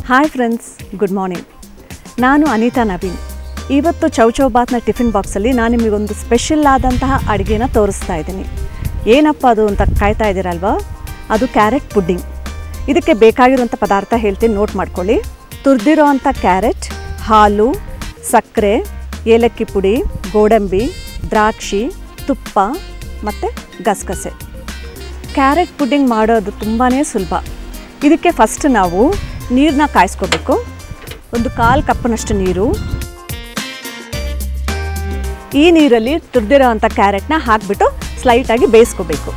hi friends good morning ನಾನು ಅನಿತಾ ನವೀನ್ ಇವತ್ತು ಚೌಚೌಬಾತ್ನ tiffin ಬಾಕ್ಸಲ್ಲಿ ನಾನು ನಿಮಗೊಂದು ಸ್ಪೆಷಲ್ ಆದಂತಹ ಅಡುಗೆನ ತೋರಿಸ್ತಾ ಇದ್ದೀನಿ ಏನಪ್ಪ ಅದು ಅಂತ ಕಾಯ್ತಾ ಇದ್ದೀರಲ್ವಾ ಅದು ಕ್ಯಾರೆಟ್ ಪುಡ್ಡಿಂಗ್ ಇದಕ್ಕೆ ಬೇಕಾಗಿರುವಂಥ ಪದಾರ್ಥ ಹೇಳ್ತೀನಿ ನೋಟ್ ಮಾಡ್ಕೊಳ್ಳಿ ತುರಿದಿರೋ ಅಂಥ ಕ್ಯಾರೆಟ್ ಹಾಲು ಸಕ್ಕರೆ ಏಲಕ್ಕಿ ಪುಡಿ ಗೋಡಂಬಿ ದ್ರಾಕ್ಷಿ ತುಪ್ಪ ಮತ್ತು ಗಸಗಸೆ ಕ್ಯಾರೆಟ್ ಪುಡ್ಡಿಂಗ್ ಮಾಡೋದು ತುಂಬಾ ಸುಲಭ ಇದಕ್ಕೆ ಫಸ್ಟ್ ನಾವು ನೀರನ್ನ ಕಾಯಿಸ್ಕೋಬೇಕು ಒಂದು ಕಾಲು ಕಪ್ಪಿನಷ್ಟು ನೀರು ಈ ನೀರಲ್ಲಿ ತುರಿದಿರೋ ಅಂಥ ಕ್ಯಾರೆಟ್ನ ಹಾಕಿಬಿಟ್ಟು ಸ್ಲೈಟಾಗಿ ಬೇಯಿಸ್ಕೋಬೇಕು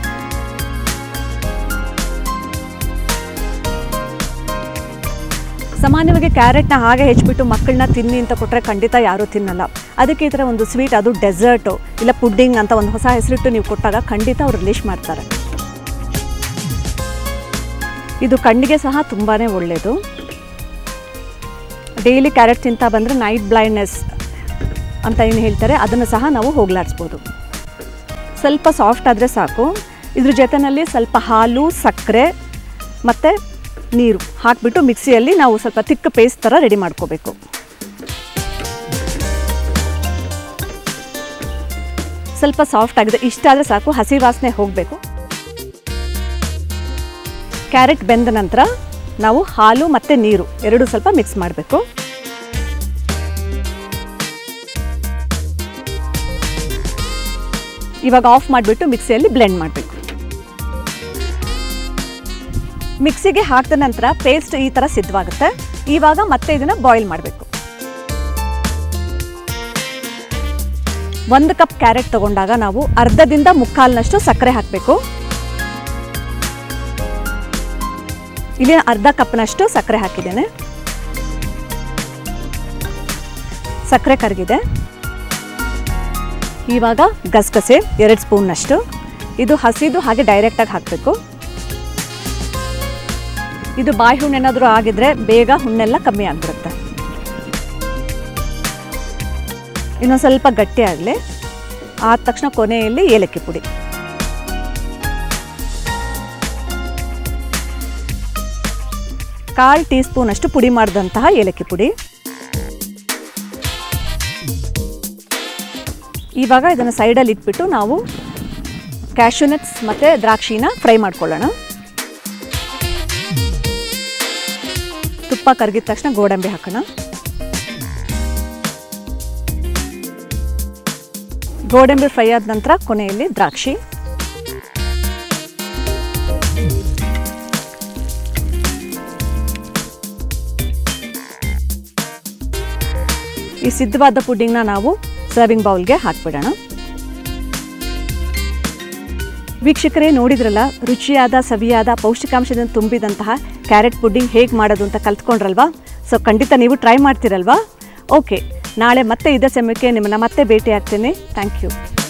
ಸಾಮಾನ್ಯವಾಗಿ ಕ್ಯಾರೆಟ್ನ ಹಾಗೆ ಹೆಚ್ಚಿಬಿಟ್ಟು ಮಕ್ಕಳನ್ನ ತಿನ್ನಿ ಅಂತ ಕೊಟ್ಟರೆ ಖಂಡಿತ ಯಾರೂ ತಿನ್ನಲ್ಲ ಅದಕ್ಕೆ ಈ ಥರ ಒಂದು ಸ್ವೀಟ್ ಅದು ಡೆಸರ್ಟು ಇಲ್ಲ ಪುಡ್ಡಿಂಗ್ ಅಂತ ಒಂದು ಹೊಸ ಹೆಸರಿಟ್ಟು ನೀವು ಕೊಟ್ಟಾಗ ಖಂಡಿತ ಅವ್ರು ರಿಲೀಶ್ ಮಾಡ್ತಾರೆ ಇದು ಕಣ್ಣಿಗೆ ಸಹ ತುಂಬಾ ಒಳ್ಳೆಯದು ಡೈಲಿ ಕ್ಯಾರೆಟ್ ತಿಂತಾ ಬಂದರೆ ನೈಟ್ ಬ್ಲೈಂಡ್ನೆಸ್ ಅಂತ ಏನು ಹೇಳ್ತಾರೆ ಅದನ್ನು ಸಹ ನಾವು ಹೋಗ್ಲಾಡಿಸ್ಬೋದು ಸ್ವಲ್ಪ ಸಾಫ್ಟ್ ಆದರೆ ಸಾಕು ಇದ್ರ ಜೊತೆಯಲ್ಲಿ ಸ್ವಲ್ಪ ಹಾಲು ಸಕ್ಕರೆ ಮತ್ತು ನೀರು ಹಾಕಿಬಿಟ್ಟು ಮಿಕ್ಸಿಯಲ್ಲಿ ನಾವು ಸ್ವಲ್ಪ ತಿಕ್ಕ ಪೇಸ್ಟ್ ಥರ ರೆಡಿ ಮಾಡ್ಕೋಬೇಕು ಸ್ವಲ್ಪ ಸಾಫ್ಟ್ ಆಗಿದೆ ಇಷ್ಟ ಆದರೆ ಸಾಕು ಹಸಿ ವಾಸನೆ ಹೋಗಬೇಕು ಕ್ಯಾರೆಟ್ ಬೆಂದ ನಂತರ ನಾವು ಹಾಲು ಮತ್ತು ನೀರು ಎರಡು ಸ್ವಲ್ಪ ಮಿಕ್ಸ್ ಮಾಡಬೇಕು ಇವಾಗ ಆಫ್ ಮಾಡಿಬಿಟ್ಟು ಮಿಕ್ಸಿಯಲ್ಲಿ ಬ್ಲೆಂಡ್ ಮಾಡಬೇಕು ಮಿಕ್ಸಿಗೆ ಹಾಕಿದ ನಂತರ ಪೇಸ್ಟ್ ಈ ಥರ ಸಿದ್ಧವಾಗುತ್ತೆ ಇವಾಗ ಮತ್ತೆ ಇದನ್ನು ಬಾಯ್ಲ್ ಮಾಡಬೇಕು ಒಂದು ಕಪ್ ಕ್ಯಾರೆಟ್ ತಗೊಂಡಾಗ ನಾವು ಅರ್ಧದಿಂದ ಮುಕ್ಕಾಲಿನಷ್ಟು ಸಕ್ಕರೆ ಹಾಕಬೇಕು ಇಲ್ಲಿ ಅರ್ಧ ಕಪ್ನಷ್ಟು ಸಕ್ಕರೆ ಹಾಕಿದ್ದೇನೆ ಸಕ್ಕರೆ ಕರಗಿದೆ ಇವಾಗ ಗಸಗಸೆ ಎರಡು ಸ್ಪೂನ್ನಷ್ಟು ಇದು ಹಸಿದು ಹಾಗೆ ಡೈರೆಕ್ಟಾಗಿ ಹಾಕಬೇಕು ಇದು ಬಾಯಿ ಹುಣ್ಣು ಏನಾದರೂ ಆಗಿದ್ರೆ ಬೇಗ ಹುಣ್ಣೆಲ್ಲ ಕಮ್ಮಿ ಆಗಿಬಿಡುತ್ತೆ ಇನ್ನೊಂದು ಸ್ವಲ್ಪ ಗಟ್ಟಿ ಆಗಲಿ ಆದ ತಕ್ಷಣ ಕೊನೆಯಲ್ಲಿ ಏಲಕ್ಕಿ ಪುಡಿ ಕಾಲು ಟೀ ಸ್ಪೂನಷ್ಟು ಪುಡಿ ಮಾಡಿದಂತಹ ಏಲಕ್ಕಿ ಪುಡಿ ಇವಾಗ ಇದನ್ನು ಸೈಡಲ್ಲಿ ಇಟ್ಬಿಟ್ಟು ನಾವು ಕ್ಯಾಶ್ಯೂನಟ್ಸ್ ಮತ್ತು ದ್ರಾಕ್ಷಿನ ಫ್ರೈ ಮಾಡ್ಕೊಳ್ಳೋಣ ತುಪ್ಪ ಕರಗಿದ ತಕ್ಷಣ ಗೋಡಂಬಿ ಹಾಕೋಣ ಗೋಡಂಬಿ ಫ್ರೈ ಆದ ನಂತರ ಕೊನೆಯಲ್ಲಿ ದ್ರಾಕ್ಷಿ ಈ ಸಿದ್ಧವಾದ ಪುಡ್ಡಿಂಗ್ನ ನಾವು ಸರ್ವಿಂಗ್ ಬೌಲ್ಗೆ ಹಾಕ್ಬಿಡೋಣ ವೀಕ್ಷಕರೇ ನೋಡಿದ್ರಲ್ಲ ರುಚಿಯಾದ ಸವಿಯಾದ ಪೌಷ್ಟಿಕಾಂಶದಿಂದ ತುಂಬಿದಂತಹ ಕ್ಯಾರೆಟ್ ಪುಡ್ಡಿಂಗ್ ಹೇಗೆ ಮಾಡೋದು ಅಂತ ಕಲ್ತ್ಕೊಂಡ್ರಲ್ವಾ ಸೊ ಖಂಡಿತ ನೀವು ಟ್ರೈ ಮಾಡ್ತೀರಲ್ವಾ ಓಕೆ ನಾಳೆ ಮತ್ತೆ ಇದೇ ಸಮಯಕ್ಕೆ ನಿಮ್ಮನ್ನು ಮತ್ತೆ ಭೇಟಿ ಆಗ್ತೇನೆ ಥ್ಯಾಂಕ್ ಯು